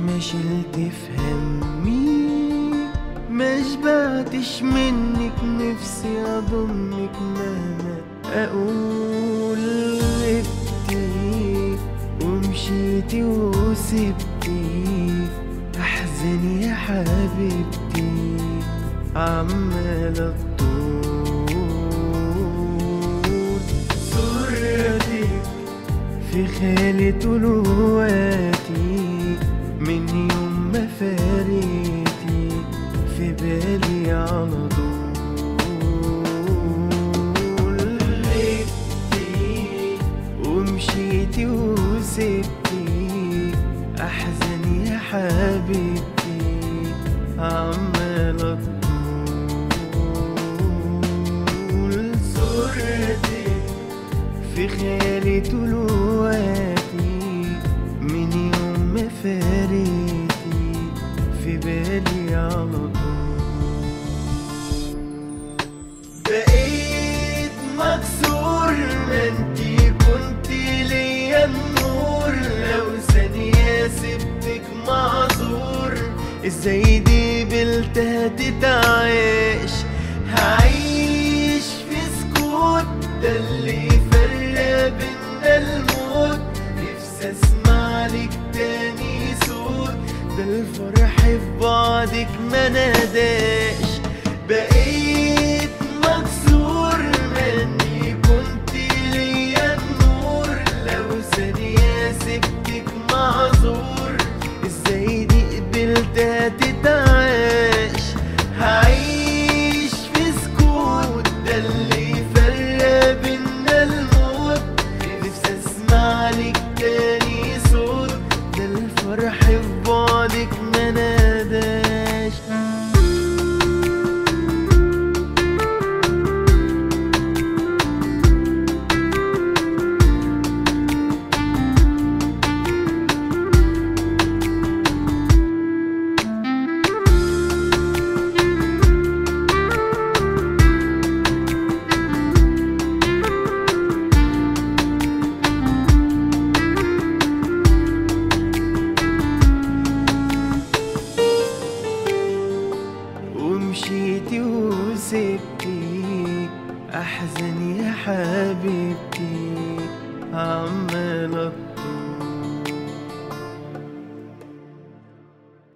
ما شلت في همي ما شبعتش منك نفسي اضمك مهما اقول غبتي ومشيتي وسبتي احزن يا حبيبتي عمالة تطول صورتك في خيالي طول وقتي من يوم ما فارقتي في بالي على طول غبتي ومشيتي وسبتي احزن يا حبيبتي عمالة تطول صورتك في خيالي طول وقتي من يوم ما فارقتي في بالي على طول بقيت مكسور ما انتي كنت ليا النور لو ثانية سبتك معذور ازاي دي بلتها تتعايش هعيش في سكوت ده اللي فرق بينا الموت نفسي اسمع لك تاني صوت ده الفرح في بعدك ما ناداش بقيت مكسور مني كنت ليا النور لو ثانية سبتك معذور ازاي دي قبلتها تتعاش هعيش في سكوت ده اللي فرق بينا الموت نفسي اسمع لك تاني صوت ده الفرح في بعدك ما ناداش ومشيتي وسبتي احزن يا حبيبتي عمالة